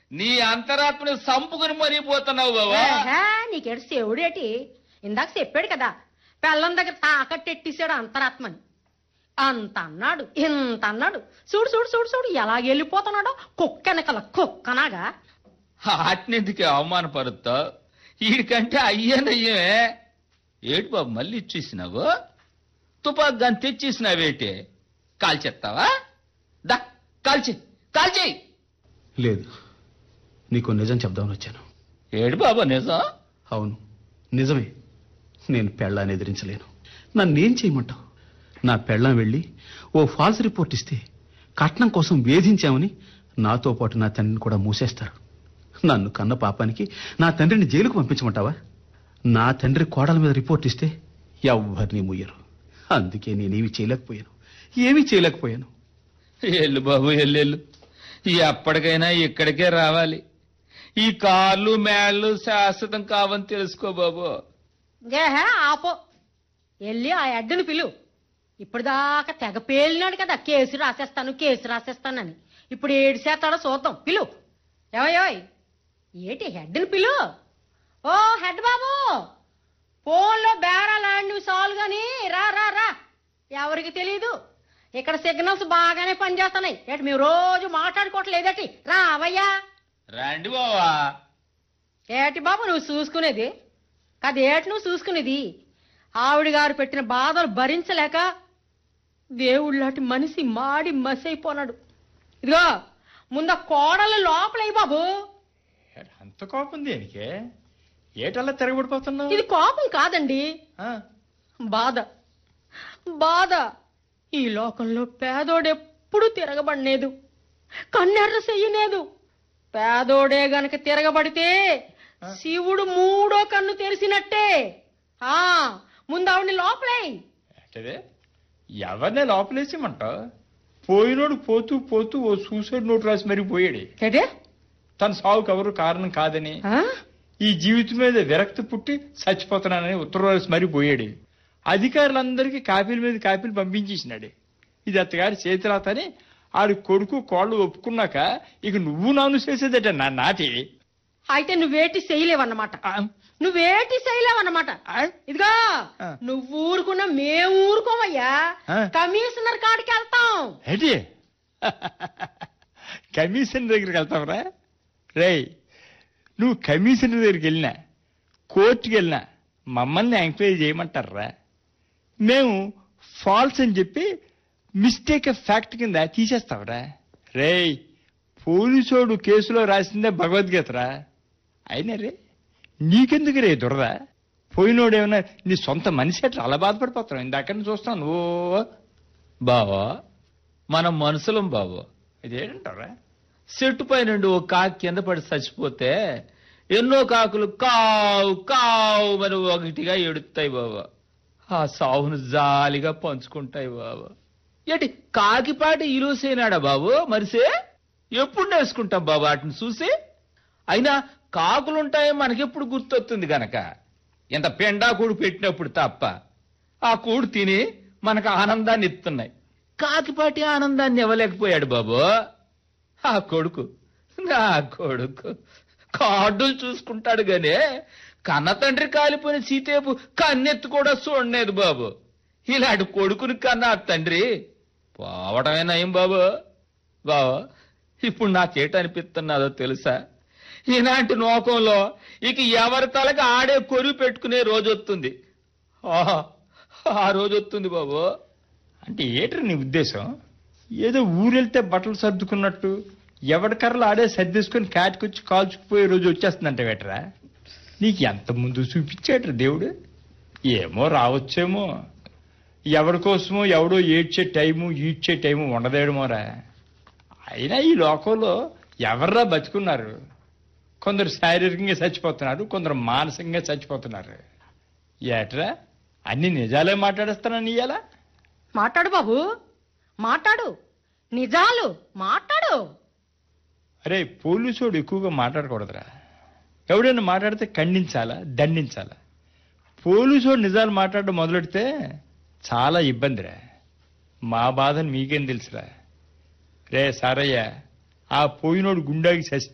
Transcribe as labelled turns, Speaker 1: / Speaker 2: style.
Speaker 1: నీ అంతరాత్మని సంపుకుని మరీ పోతున్నావు బావా
Speaker 2: ఏహే, నీకేడు శివుడేటి ఇందాక చెప్పాడు కదా పెళ్ళం దగ్గర తాకట్టెట్టేశాడు అంతరాత్మని అంత అన్నాడు ఇంత అన్నాడు చూడు చూడు చూడు చూడు ఎలా వెళ్ళిపోతున్నాడో కుక్కెనకల కుక్కనాగా
Speaker 1: ఆటినెందుకు అవమానపరుస్తా వీడికంటే అయ్యనయ్యమే ఏటి బాబు మళ్ళీ ఇచ్చేసినావు తుపాకు గాని తెచ్చేసినావేటి కాల్చేస్తావా దా కాల్చి కాల్చేయి
Speaker 3: లేదు నీకు నిజం చెప్దామని వచ్చాను
Speaker 1: ఏడు బాబు నిజం
Speaker 3: అవును నిజమే నేను పెళ్ళాన్ని ఎదిరించలేను నన్నేం చేయమంటావు నా పెళ్ళాం వెళ్ళి ఓ ఫాల్స్ రిపోర్ట్ ఇస్తే కట్నం కోసం వేధించామని నాతో పాటు నా తండ్రిని కూడా మూసేస్తారు నన్ను కన్న పాపానికి నా తండ్రిని జైలుకు పంపించమంటావా నా తండ్రి కోడల మీద రిపోర్ట్ ఇస్తే ఎవ్వరిని ముయ్యరు అందుకే నేనేమి చేయలేకపోయాను ఏమీ చేయలేకపోయాను
Speaker 1: ఎల్లు బాబు ఎల్లెళ్ళు ఎప్పటికైనా ఇక్కడికే రావాలి ఈ కార్లు మేళ్ళు శాశ్వతం కావని తెలుసుకో బాబు
Speaker 2: ఏహే ఆపో వెళ్ళి ఆ అడ్డుని పిలు ఇప్పుడు దాకా తెగ పేలినాడు కదా కేసు రాసేస్తాను కేసు రాసేస్తానని ఇప్పుడు ఏడు చేస్తాడో చూద్దాం పిలు ఏవయోయ్ ఏటి హెడ్ని పిలు ఓ హెడ్ బాబు ఫోన్లో బేరాలాంటివి సాల్వ్ గాని రా రా రా ఎవరికి తెలీదు ఇక్కడ సిగ్నల్స్ బాగానే పనిచేస్తున్నాయి ఏటి మేము రోజు మాట్లాడుకోవట్లేదటి రా అవయ్యా
Speaker 1: రండి బావా
Speaker 2: ఏటి బాబు నువ్వు చూసుకునేది కాదు ఏటి నువ్వు చూసుకునేది ఆవిడ గారు పెట్టిన బాధలు భరించలేక దేవుళ్ళాంటి మనిషి మాడి మసైపోనాడు ఇదిగో ముందు ఆ కోడలు లోపలయ్యి బాబు
Speaker 4: అంత కోపం దేనికే ఏటల్లా తిరగబడిపోతున్నావు
Speaker 2: ఇది కోపం కాదండి
Speaker 4: ఆ,
Speaker 2: బాధ బాధ ఈ లోకంలో పేదోడెప్పుడు తిరగబడలేదు కన్నెర్ర చెయ్యలేదు పేదోడే గనక తిరగబడితే శివుడు మూడో కన్ను తెరిసినట్టే ఆ ముందు ఆవిడ్ని లోపలే
Speaker 4: ఏంటదే ఎవరినే లోపలేసేమంటావు పోయినోడు పోతూ పోతూ ఓ సూసైడ్ నోట్ రాసి మరీ పోయాడు
Speaker 2: ఏటే
Speaker 4: తన సావుకు ఎవరు కారణం కాదని
Speaker 2: ఆ?
Speaker 4: ఈ జీవితం మీద విరక్తి పుట్టి చచ్చిపోతున్నానని ఉత్తరం రాసి మరీ పోయాడు అధికారులందరికీ కాపీల మీద కాపీలు పంపించేసినాడు ఇది అత్తగారి చేతిరాతని ఆడి కొడుకు కోళ్ళు ఒప్పుకున్నాక ఇక నువ్వు నాను చేసేదట నా నాటి
Speaker 2: అయితే నువ్వేటి చేయలేవన్నమాట
Speaker 4: ఆ,
Speaker 2: నువ్వేటి చేయలేవన్నమాట
Speaker 4: ఆ,
Speaker 2: ఇదిగో
Speaker 4: ఆ.
Speaker 2: నువ్వు ఊరుకున్నా మేము ఊరుకోమయ్యా
Speaker 4: ఆ.
Speaker 2: కమిషనర్ కాడికి వెళ్తాం
Speaker 4: ఏంటి కమిషన్ దగ్గరికి వెళ్తావురా రేయ్ నువ్వు కమిషనర్ దగ్గరికి వెళ్ళినా కోర్టుకి వెళ్ళినా మమ్మల్ని ఎంక్వైరీ చేయమంటారా మేము ఫాల్స్ అని చెప్పి మిస్టేక్ ఆఫ్ ఫ్యాక్ట్ కింద తీసేస్తావురా రేయ్ పోలీసోడు కేసులో రాసిందే భగవద్గీతరా అయినా రే నీకెందుకు రే దురద పోయినోడు ఏమన్నా నీ సొంత మనిషి అట్లా అలా బాధపడిపోతావు ఇందాక చూస్తాను ఓ
Speaker 1: బావా మనం మనుషులం బాబు
Speaker 4: ఇదేంటారా
Speaker 1: చెట్టు పై నుండి ఓ కాకి కింద పడి చచ్చిపోతే ఎన్నో కాకులు కావు కావు మరి ఒకటిగా ఎడుతాయి బాబా ఆ సావును జాలిగా పంచుకుంటాయి బాబా ఏటి కాకిపాటి ఇలుసైనాడా బాబు మరిసే ఎప్పుడు నేర్చుకుంటాం బాబు వాటిని చూసి అయినా కాకులుంటాయి మనకెప్పుడు గుర్తొస్తుంది గనక ఇంత పెండా కూడు పెట్టినప్పుడు తప్ప ఆ కూడు తిని మనకు ఆనందాన్ని ఇస్తున్నాయి కాకిపాటి ఆనందాన్ని ఇవ్వలేకపోయాడు బాబు ఆ కొడుకు నా కొడుకు కార్డులు చూసుకుంటాడు గానే కన్న తండ్రి కాలిపోయిన సీతేపు కన్నెత్తు కూడా చూడలేదు బాబు ఇలాంటి కొడుకుని కన్నా ఆ తండ్రి పోవడమే నయం బాబు బాబు ఇప్పుడు నాకేటనిపిస్తున్నదో తెలుసా ఇలాంటి నోకంలో ఇక ఎవరి తలకి ఆడే కొరువు పెట్టుకునే రోజు వస్తుంది ఆహా, ఆ రోజు వస్తుంది బాబు
Speaker 4: అంటే ఏట్రా నీ ఉద్దేశం ఏదో ఊరెళ్తే బట్టలు సర్దుకున్నట్టు ఎవడి కర్రలు ఆడే సర్దేసుకొని కాటికొచ్చి కాల్చుకుపోయే రోజు వచ్చేస్తుందంట వేటరా నీకు ఎంత ముందు చూపించాడు దేవుడు ఏమో రావచ్చేమో ఎవరి కోసమో ఎవడో ఏడ్చే టైము ఈడ్చే టైము ఉండదేయడమోరా అయినా ఈ లోకంలో ఎవర్రా బతుకున్నారు కొందరు శారీరకంగా చచ్చిపోతున్నారు కొందరు మానసికంగా చచ్చిపోతున్నారు ఏట్రా అన్ని నిజాలే మాట్లాడేస్తానని ఇయ్యాలా
Speaker 2: మాట్లాడు బాబు మాట్లాడు నిజాలు మాట్లాడు
Speaker 4: అరే పోలీసోడు ఎక్కువగా మాట్లాడకూడదురా ఎవడైనా మాట్లాడితే ఖండించాలా దండించాలా పోలీసోడు నిజాలు మాట్లాడడం మొదలెడితే చాలా ఇబ్బందిరా మా బాధను మీకేం తెలుసురా రే సారయ్య ఆ పోయినోడు గుండాకి చచ్చి